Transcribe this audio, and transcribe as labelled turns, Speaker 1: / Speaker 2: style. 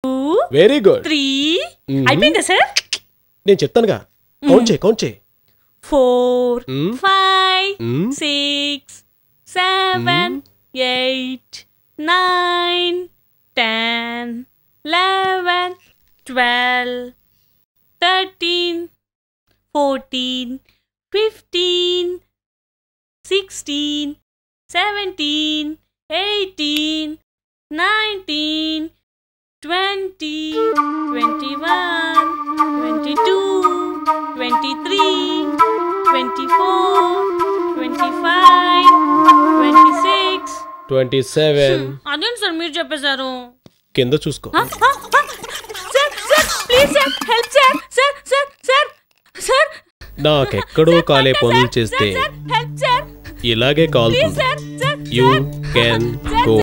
Speaker 1: Very good
Speaker 2: three
Speaker 1: Mhm.
Speaker 2: అయిపోయిందా sir
Speaker 1: నేను చెప్తానుగా కౌంట్ చేయి కౌంట్ చేయి
Speaker 2: four
Speaker 1: Mm.
Speaker 2: Five
Speaker 1: Mm.
Speaker 2: Six seven eight nine ten eleven twelve thirteen fourteen fifteen sixteen seventeen eighteen nineteen twenty twenty one twenty two twenty three twenty four twenty five twenty six
Speaker 1: twenty seven
Speaker 2: అదేంటి sir మీరు చెప్పేశారు
Speaker 1: కింద చూసుకో
Speaker 2: sir sir please sir help sir sir sir sir sir
Speaker 1: నాకెక్కడో కాలే పనులు చేస్తే
Speaker 2: help sir
Speaker 1: ఇలాగే కాలుతుంది
Speaker 2: sir sir
Speaker 1: you can go